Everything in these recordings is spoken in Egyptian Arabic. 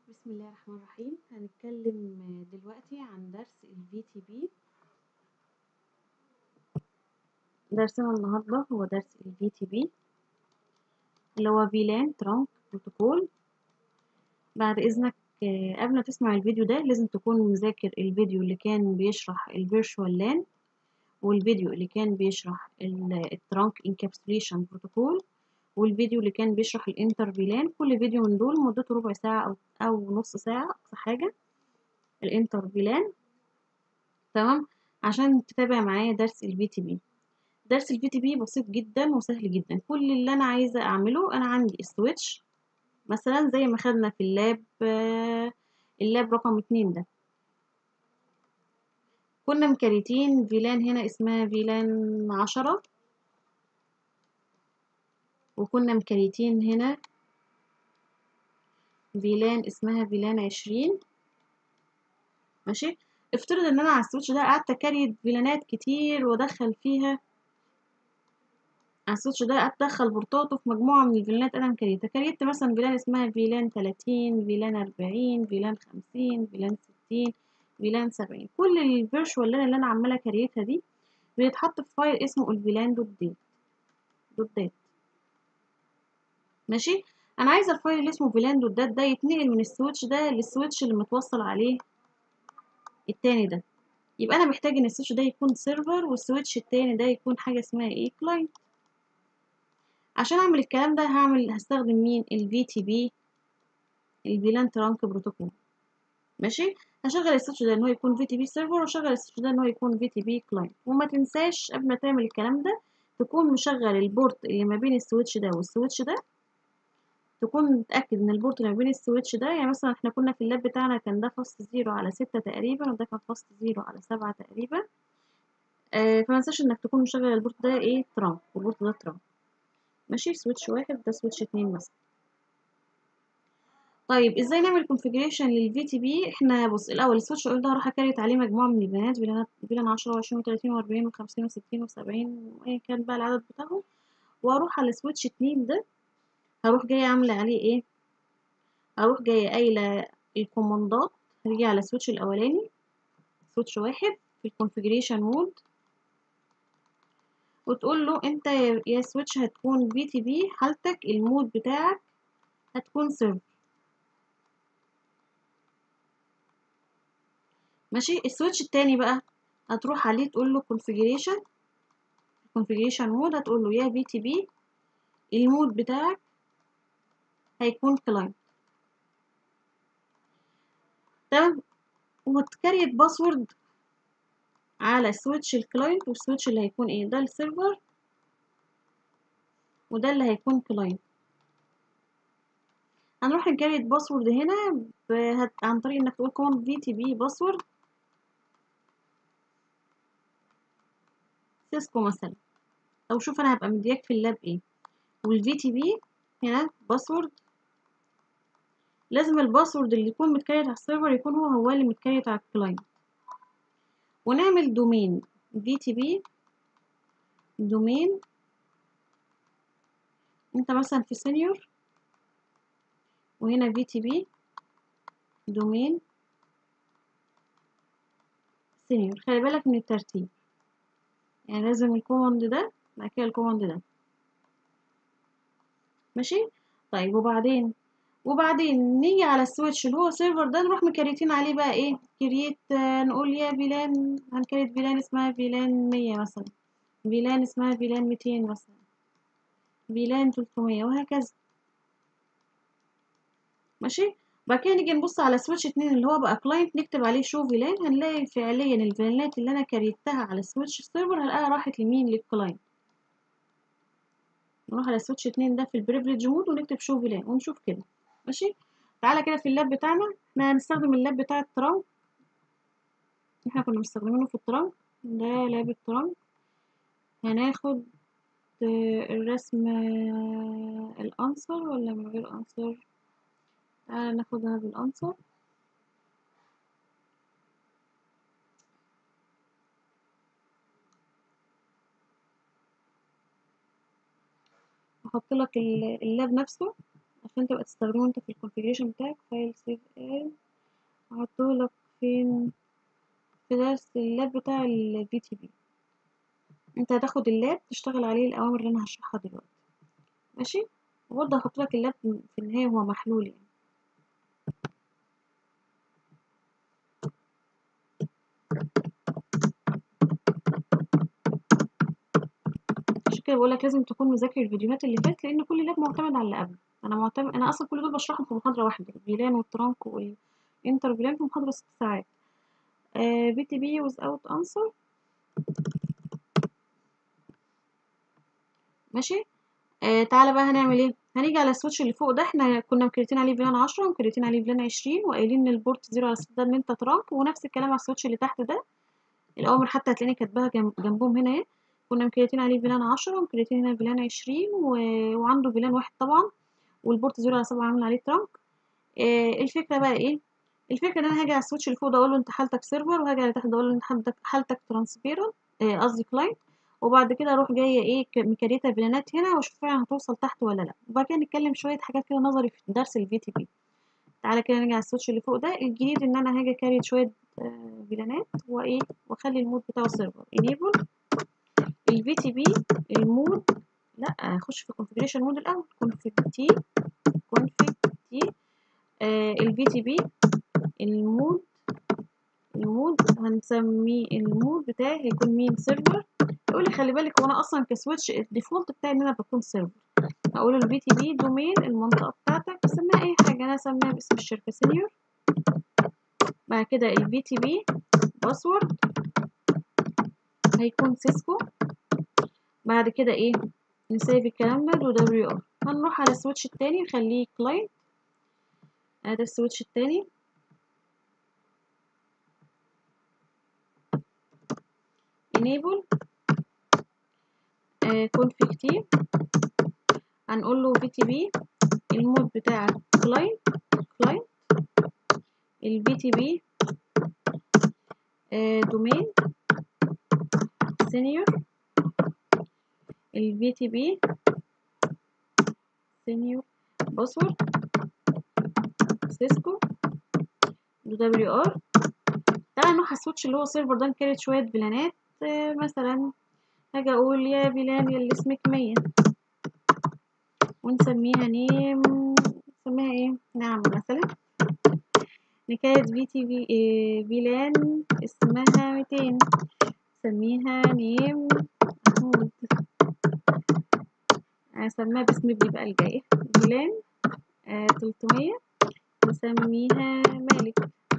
بسم الله الرحمن الرحيم هنتكلم دلوقتي عن درس ال VTP درسنا النهاردة هو درس ال VTP اللي هو VLAN Trunk Protocol بعد إذنك آه، قبل ما تسمع الفيديو ده لازم تكون مذاكر الفيديو اللي كان بيشرح ال Virtual LAN والفيديو اللي كان بيشرح ال Trunk Encapsulation Protocol والفيديو اللي كان بيشرح الانتر فيلان كل فيديو من دول مدته ربع ساعة أو, أو نص ساعة أقصى حاجة الانتر فيلان تمام عشان تتابع معايا درس الفي تي بي درس الفي تي بي بسيط جدا وسهل جدا كل اللي أنا عايزة أعمله أنا عندي السويتش مثلا زي ما خدنا في اللاب اللاب رقم اتنين ده كنا مكريتين فيلان هنا اسمها فيلان عشرة وكنا مكريتين هنا فيلان اسمها فيلان عشرين ماشي افترض ان انا على السويتش ده قعدت اكريت فيلانات كتير وادخل فيها على السويتش ده قعدت ادخل بورتاته في مجموعة من الفيلانات انا مكريتها كريت مثلا فيلان اسمها فيلان تلاتين فيلان اربعين فيلان خمسين فيلان ستين فيلان سبعين كل الفيرشوال اللي انا عمالة كريتها دي بيتحط في فايل اسمه الفيلان دوت ديت دوت ديت ماشي انا عايزه الفايل اللي اسمه فيلان دوت دات ده يتنقل من السويتش ده للسويتش اللي متوصل عليه التاني ده يبقى انا محتاج ان السويتش ده يكون سيرفر والسويتش التاني ده يكون حاجه اسمها ايه كلاينت عشان اعمل الكلام ده هعمل هستخدم مين الفي تي بي الفيلان ترانك بروتوكول ماشي هشغل السويتش ده ان هو يكون في تي بي سيرفر واشغل السويتش ده ان هو يكون في تي بي كلاينت وما تنساش قبل ما تعمل الكلام ده تكون مشغل البورت اللي ما بين السويتش ده والسويتش ده تكون متأكد ان البورت اللي ما بين السويتش ده يعني مثلا احنا كنا في اللاب بتاعنا كان ده فاست زيرو على ستة تقريبا وده كان فاست زيرو على سبعة تقريبا آه فمنساش انك تكون مشغل البورت ده ايه ترامب والبورت ده ترامب ماشي سويتش واحد ده سويتش اتنين مثلا طيب ازاي نعمل كونفيجريشن للفي تي بي احنا بص الاول السويتش ده هروح اكريت عليه مجموعه من البيانات فيلانات فيلان 10 و20 و30 و40 و50 و60 و70 وايا كان بقى العدد بتاعهم واروح على سويتش اتنين ده هروح جايه عامله عليه ايه هروح جايه قايله الكوماندات هتيجي على السويتش الاولاني سويتش واحد في الكونفيجريشن مود وتقول له انت يا سويتش هتكون في تي بي حالتك المود بتاعك هتكون سيرفر ماشي السويتش التاني بقى هتروح عليه تقول له configuration configuration مود هتقول له يا في تي بي المود بتاعك هيكون كلاينت تمام وتكريت باسورد على سويتش الكلاينت والسويتش اللي هيكون ايه ده السيرفر وده اللي هيكون كلاينت هنروح نكريت باسورد هنا بهت... عن طريق انك تقول كوماند في تي بي باسورد سيسكو مثلا او شوف انا هبقى مدياك في اللاب ايه والفي تي بي هنا باسورد لازم الباسورد اللي يكون متكريت على السيرفر يكون هو هو اللي متكريت على الكلاينت ونعمل دومين في تي بي دومين انت مثلا في سينيور وهنا في تي بي دومين سينيور خلي بالك من الترتيب يعني لازم الكوماند ده بعد كده الكوماند ده ماشي طيب وبعدين وبعدين نيجي على السويتش اللي هو سيرفر ده نروح مكريتين عليه بقى ايه كرييت آه نقول يا فيلان هنكريت فيلان اسمها فيلان مية مثلا فيلان اسمها فيلان ميتين مثلا فيلان تلتمية وهكذا ماشي بعد كده نيجي نبص على سويتش اتنين اللي هو بقى كلاينت نكتب عليه شو فيلان هنلاقي فعليا الفيلانات اللي انا كريتها على السويتش سيرفر هلاقيها راحت لمين للكلاينت نروح على سويتش اتنين ده في البريفليج مود ونكتب شو فيلان ونشوف كده ماشي تعالى كده في اللاب بتاعنا احنا هنستخدم اللاب بتاع الترانك احنا كنا مستخدمينه في الترانك ده لاب الترانك هناخد الرسم الانسر ولا من غير انسر تعالى ناخدها بالانسر احط لك اللاب نفسه عشان تبقى تستخدمه انت في الكونفيجريشن بتاعك فايل سيف از هحطهولك فين في درس اللاب بتاع ال VTP انت هتاخد اللاب تشتغل عليه الأوامر اللي أنا هشرحها دلوقتي ماشي وبرضه هحطلك اللاب في النهاية وهو محلول يعني عشان كده بقولك لازم تكون مذاكر الفيديوهات اللي فاتت لأن كل لاب معتمد على اللي قبله أنا معتمد أنا أصلا كل دول بشرحهم في محاضرة واحدة الفيلان والترانك والإنتر فيلان في محاضرة ست ساعات في تي بي without answer ماشي آه تعالى بقى هنعمل ايه هنيجي على السويتش اللي فوق ده احنا كنا مكريتين عليه فيلان عشرة ومكريتين عليه فيلان عشرين وقايلين ان البورت زيرو على ده ان انت ترانك ونفس الكلام على السويتش اللي تحت ده الاوامر حتى هتلاقيني كاتباها جنب جنبهم هنا اهي كنا مكريتين عليه فيلان عشرة ومكريتين هنا فيلان عشرين و... وعنده فيلان واحد طبعا والبورت زيرو على سبعة عامل عليه ترانك آه الفكرة بقى ايه الفكرة ان انا هاجي على السويتش اللي فوق ده اقول له انت حالتك سيرفر وهاجي على تحت اقول له انت حالتك حالتك ترانسبيرنت قصدي كلاينت وبعد كده اروح جايه ايه مكريته فيلانات هنا واشوف فعلا هتوصل تحت ولا لا وبعد كده نتكلم شويه حاجات كده نظري في درس الفي تي بي تعالى كده نرجع على السويتش اللي فوق ده الجديد ان انا هاجي كاريت شويه آه فيلانات وايه واخلي المود بتاعه سيرفر انيبل الفي تي بي المود لا اخش في configuration مود الاول config تي config تي الفي تي بي المود المود هنسميه المود بتاعي هيكون مين سيرفر يقول لي خلي بالك هو انا اصلا كسويتش الديفولت بتاعي ان انا بكون سيرفر اقول له الفي تي بي دومين المنطقه بتاعتك سميها اي حاجه انا اسميها باسم الشركه سينيور بعد كده الفي تي بي باسورد هيكون سيسكو بعد كده ايه نسيب الكلام ده دو دبليو ار هنروح على السويتش التاني نخليه كلاينت ادي السويتش التاني enable config t هنقول له vtb المود بتاع client client ال vtb domain senior ال vtb senior password سيسكو دبليو ار تعالى نروح على السويتش اللي هو سيرفر ده نكريت شويه فيلانات مثلا هاجي اقول يا فيلان يلي اسمك مية ونسميها نيم نسميها ايه نعم مثلا نكريت في تي في إيه فيلان اسمها ميتين نسميها نيم محمود هسميها باسم ابني بقى الجاي فيلان آه تلتمية نسميها مالك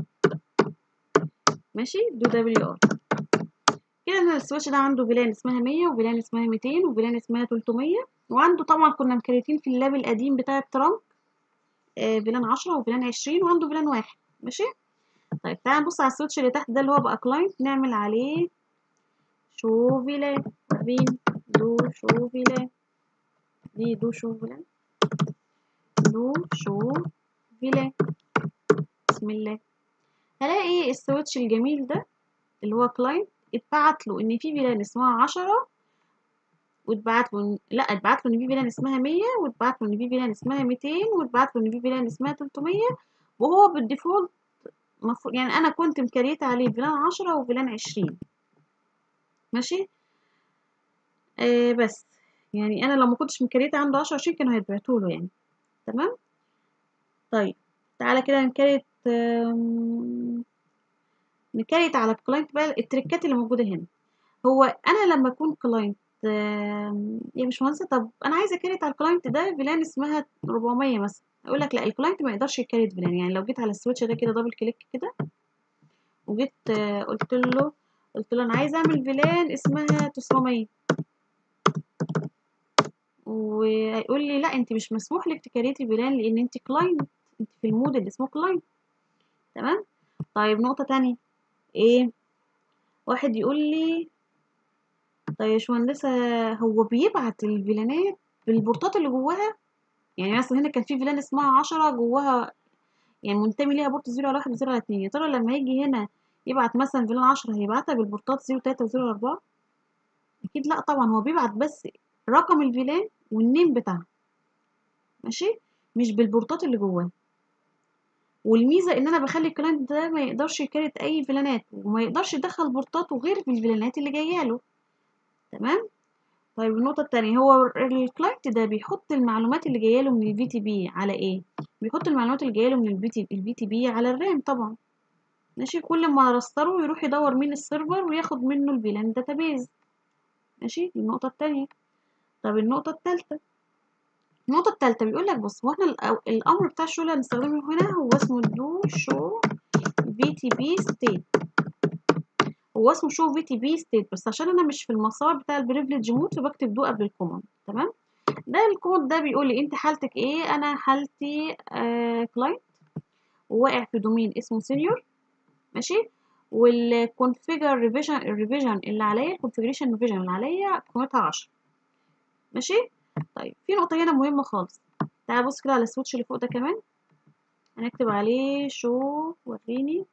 ماشي دو دبليو ار كده ان السويتش ده عنده فيلان اسمها مية وفيلان اسمها ميتين وفيلان اسمها تلتمية وعنده طبعا كنا مكريتين في اللاب القديم بتاع الترانك آه فيلان عشرة وفيلان عشرين وعنده فيلان واحد ماشي طيب تعالى نبص على السويتش اللي تحت ده اللي هو بقى كلاينت نعمل عليه شو فيلان فين دو شو فيلان دي دو شو فيلان دو شو فيلان بسم الله هلاقي السويتش الجميل ده اللي هو كلاينت اتبعت له ان في فيلان اسمها عشرة واتبعت له لا اتبعت له ان في فيلان اسمها مية واتبعت له ان في فيلان اسمها ميتين واتبعت له ان في فيلان اسمها تلتمية وهو بالديفولت مفروض يعني انا كنت مكريت عليه فيلان عشرة وفيلان عشرين ماشي آه بس يعني انا لو ما كنتش مكريت عنده عشرة عشرين كانوا هيتبعتوا له يعني تمام طيب تعالى كده نكريت نكريت على الكلاينت بقى التريكات اللي موجوده هنا هو انا لما اكون كلاينت يا مش مهندسه طب انا عايزه اكريت على الكلاينت ده فيلان اسمها 400 مثلا اقول لك لا الكلاينت ما يقدرش يكريت فيلان يعني لو جيت على السويتش ده كده دبل كليك كده وجيت قلت له قلت له انا عايزه اعمل فيلان اسمها 900 وهيقول لي لا انت مش مسموح لك تكريتي فيلان لان انت كلاينت انت في المود اللي اسمه كلاينت تمام طيب نقطه تانية ايه واحد يقول لي طيب يا باشمهندسه هو بيبعت الفيلانات بالبورتات اللي جواها يعني مثلا هنا كان في فيلان اسمها عشرة جواها يعني منتمي ليها بورت زيرو على واحد وزيرو على اتنين يا ترى لما يجي هنا يبعت مثلا فيلان عشرة هيبعتها بالبورتات زيرو تلاتة وزيرو أربعة أكيد لأ طبعا هو بيبعت بس رقم الفيلان والنيم بتاعها ماشي مش بالبورتات اللي جواه والميزه ان انا بخلي الكلاينت ده ما يقدرش يكريت اي فيلانات وما يقدرش يدخل بورتاته غير بالفيلانات اللي جايه له تمام طيب النقطة التانية هو الكلاينت ده بيحط المعلومات اللي جاية له من الفي تي بي على ايه؟ بيحط المعلومات اللي جاية له من الفي تي الفي تي بي على الرام طبعا ماشي كل ما رستره يروح يدور مين السيرفر وياخد منه الفيلان داتابيز ماشي دي النقطة التانية طب النقطة التالتة النقطة التالتة بيقول لك بص هو احنا الأو- الأمر بتاع الشو اللي هنستخدمه هنا هو اسمه دو شو في تي بي ستيت هو اسمه شو في تي بي ستيت بس عشان انا مش في المسار بتاع البريفليج مود فبكتب دو قبل الكوماند تمام ده الكود ده بيقول لي انت حالتك ايه انا حالتي آه كلاينت وواقع في دومين اسمه سينيور ماشي والكونفيجر ريفيجن الريفيجن اللي عليا الكونفيجريشن ريفيجن اللي عليا قيمتها 10 ماشي طيب في نقطة هنا مهمة خالص تعال بص كده على السويتش اللي فوق ده كمان هنكتب عليه شو وريني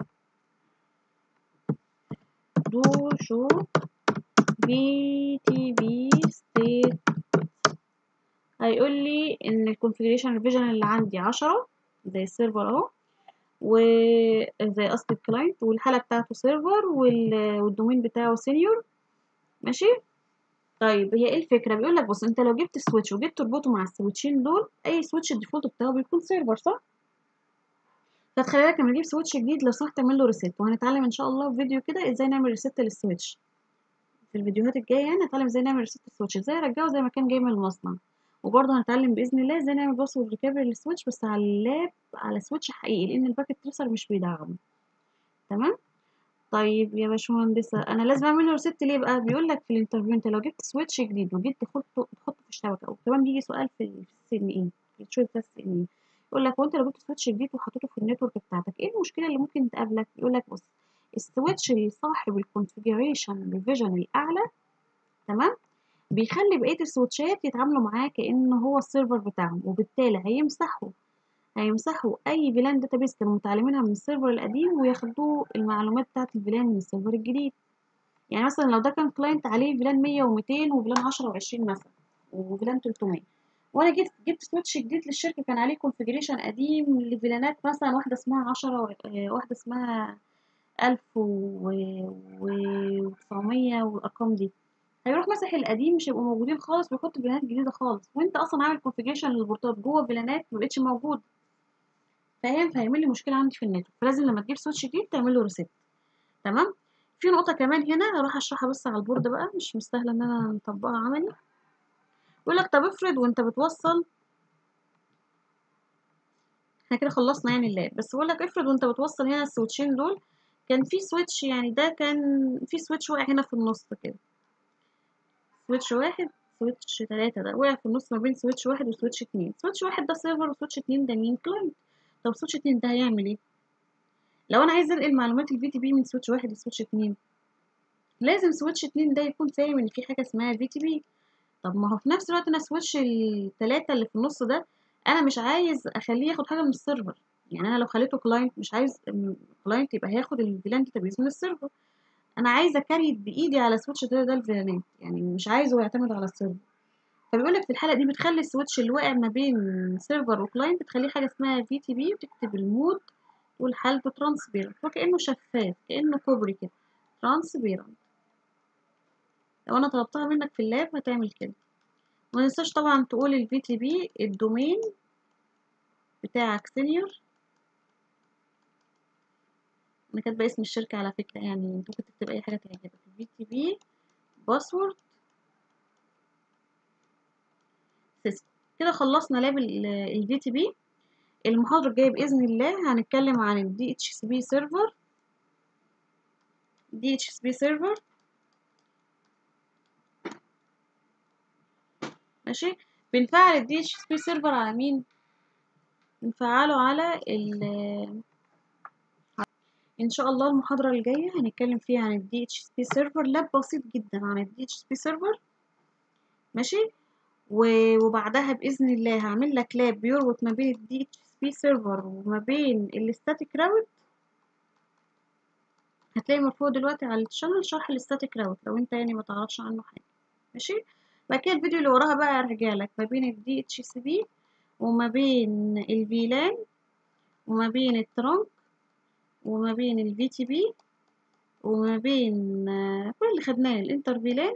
دو شو في تي بي ستيت هيقول لي ان الكونفيجريشن ريفيجن اللي عندي عشرة زي السيرفر اهو وزي اصل الكلاينت والحالة بتاعته سيرفر والدومين بتاعه سينيور ماشي طيب هي ايه الفكرة بيقول لك بص انت لو جبت سويتش وجيت تربطه مع السويتشين دول اي سويتش الديفولت بتاعه بيكون سيرفر صح فتخلي بالك لما نجيب سويتش جديد لو سمحت تعمل له ريست وهنتعلم ان شاء الله في فيديو كده ازاي نعمل ريست للسويتش في الفيديوهات الجايه يعني هنتعلم ازاي نعمل ريست للسويتش ازاي نرجعه زي ما كان جاي من المصنع وبرضه هنتعلم باذن الله ازاي نعمل باسورد ريكفري للسويتش بس على اللاب على سويتش حقيقي لان الباكيت تريسر مش بيدعمه تمام طيب يا باشمهندسه انا لازم اعمل له ريست ليه بقى بيقول لك في الانترفيو انت لو جبت سويتش جديد وجيت تحطه تحطه في الشبكه وكمان بيجي سؤال في السي ان اي في الشغل بتاع السي ان اي يقول لك وانت لو جبت سويتش جديد وحطيته في النتورك بتاعتك ايه المشكله اللي ممكن تقابلك يقول لك بص السويتش اللي صاحب الكونفيجريشن ريفيجن الاعلى تمام بيخلي بقيه السويتشات يتعاملوا معاه كانه هو السيرفر بتاعهم وبالتالي هيمسحوا هيمسحوا اي فيلان داتابيس كانوا متعلمينها من السيرفر القديم وياخدوا المعلومات بتاعه الفيلان من السيرفر الجديد يعني مثلا لو ده كان كلاينت عليه فيلان 100 و200 وفيلان 10 و20 مثلا وفيلان 300 وانا جيت جبت سويتش جديد للشركه كان عليه كونفيجريشن قديم لفيلانات مثلا واحده اسمها 10 واحده اسمها 1000 و900 والارقام دي هيروح مسح القديم مش هيبقوا موجودين خالص ويحط فيلانات جديده خالص وانت اصلا عامل كونفيجريشن للبورتات جوه فيلانات مبقتش موجوده فاهم فهيعمل لي مشكله عندي في النت فلازم لما تجيب سويتش جديد تعمل له ريست تمام في نقطه كمان هنا هروح اشرحها بس على البورد بقى مش مستاهله ان انا نطبقها عملي يقول لك طب افرض وانت بتوصل احنا كده خلصنا يعني اللاب بس بقول لك افرض وانت بتوصل هنا السويتشين دول كان في سويتش يعني ده كان في سويتش واقع هنا في النص كده سويتش واحد سويتش تلاتة ده وقع في النص ما بين سويتش واحد وسويتش اتنين سويتش واحد ده سيرفر وسويتش اتنين ده مين كلاينت طب سويتش اتنين ده هيعمل ايه لو انا عايز انقل معلومات الفي تي بي من سويتش واحد لسويتش اتنين لازم سويتش اتنين ده يكون فاهم ان في حاجه اسمها في تي بي طب ما هو في نفس الوقت انا سويتش التلاتة اللي في النص ده انا مش عايز اخليه ياخد حاجه من السيرفر يعني انا لو خليته كلاينت مش عايز كلاينت يبقى هياخد الفيلان داتابيس من السيرفر انا عايزه اكريت بايدي على سويتش ده ده الفيلانات يعني مش عايزه يعتمد على السيرفر فبيقول لك في الحاله دي بتخلي السويتش اللي واقع ما بين سيرفر وكلاينت بتخليه حاجه اسمها في تي بي وتكتب المود والحالته ترانسبيرنت وكانه شفاف كانه كوبري كده ترانسبيرنت لو انا طلبتها منك في اللاب هتعمل كده ما تنساش طبعا تقول الفي تي بي الدومين بتاعك سينيور انا كاتبه اسم الشركه على فكره يعني انت ممكن تكتب اي حاجه تعجبك في تي بي باسورد سيسكو كده خلصنا لاب الفي تي بي المحاضره الجايه باذن الله هنتكلم عن الدي اتش سي بي سيرفر دي اتش سي بي سيرفر ماشي بنفعل الدي اتش سي بي سيرفر على مين بنفعله على ال ان شاء الله المحاضره الجايه هنتكلم فيها عن الدي اتش سي بي سيرفر لاب بسيط جدا عن الدي اتش سي بي سيرفر ماشي وبعدها باذن الله هعمل لك لاب بيربط ما بين الدي اتش سي بي سيرفر وما بين الستاتيك راوت هتلاقي مرفوع دلوقتي على الشانل شرح الستاتيك راوت لو انت يعني ما تعرفش عنه حاجه ماشي بعد كده الفيديو اللي وراها بقى ارجع لك ما بين الدي اتش سي بي وما بين الفيلان وما بين الترنك وما بين الفي تي بي وما بين آه، كل اللي خدناه الانترفيلان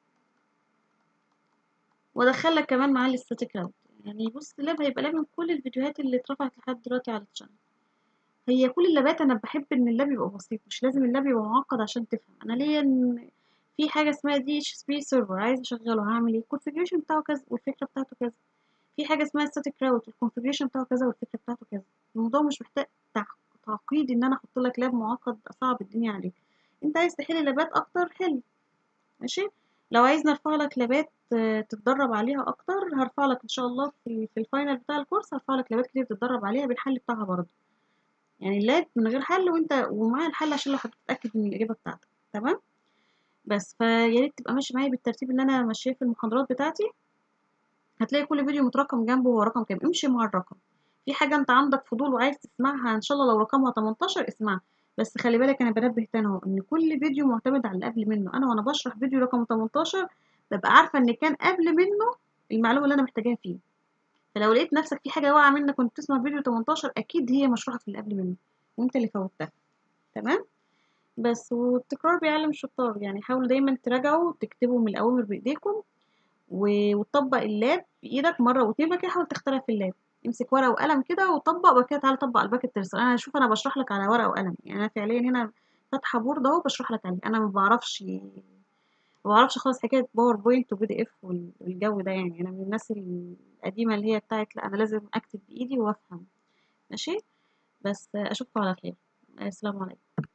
وادخل لك كمان معاه الاستاتيك راوت يعني بص اللاب هيبقى لامم كل الفيديوهات اللي اترفعت لحد دلوقتي على الشانل هي كل اللابات انا بحب ان اللاب يبقى بسيط مش لازم اللاب يبقى معقد عشان تفهم انا ليا ان في حاجه اسمها دي اتش اس بي سيرفر عايز اشغله هعمل ايه الكونفيجريشن بتاعه كذا والفكره بتاعته كذا في حاجه اسمها ستاتيك راوت الكونفيجريشن بتاعه كذا والفكره بتاعته كذا الموضوع مش محتاج تع- تعقيد ان انا احط لك لاب معقد اصعب الدنيا عليك انت عايز تحل لابات اكتر حل ماشي لو عايز نرفع لك لابات آه، تتدرب عليها اكتر هرفع لك ان شاء الله في, في الفاينل بتاع الكورس هرفع لك لابات كتير تتدرب عليها بالحل بتاعها برضه يعني اللاب من غير حل وانت ومعايا الحل عشان لو حابب تتاكد من الاجابه بتاعتك تمام بس فيا ريت تبقى ماشي معايا بالترتيب اللي انا ماشيه في المحاضرات بتاعتي هتلاقي كل فيديو مترقم جنبه هو رقم كام امشي مع الرقم في حاجه انت عندك فضول وعايز تسمعها ان شاء الله لو رقمها 18 اسمعها بس خلي بالك انا بنبه تاني اهو ان كل فيديو معتمد على اللي قبل منه انا وانا بشرح فيديو رقم 18 ببقى عارفه ان كان قبل منه المعلومه اللي انا محتاجاها فيه فلو لقيت نفسك في حاجه واقعه منك وانت بتسمع فيديو 18 اكيد هي مشروحه في اللي قبل منه وانت اللي فوتها تمام بس والتكرار بيعلم الشطار يعني حاولوا دايما تراجعوا تكتبوا من الأوامر بإيديكم و- وتطبق اللاب بإيدك مرة واتنين بعد كده حاول تخترع في اللاب امسك ورقة وقلم كده وطبق بعد كده تعالى طبق على الباكت ترسل انا هشوف انا بشرح لك على ورقة وقلم يعني انا فعليا هنا فاتحة بورد اهو بشرح لك عليه انا ما بعرفش ما بعرفش خالص حكاية باوربوينت وبي دي اف وال- والجو ده يعني انا من الناس القديمة اللي هي بتاعت لا انا لازم اكتب بإيدي وافهم ماشي بس اشوفكم على خير السلام عليكم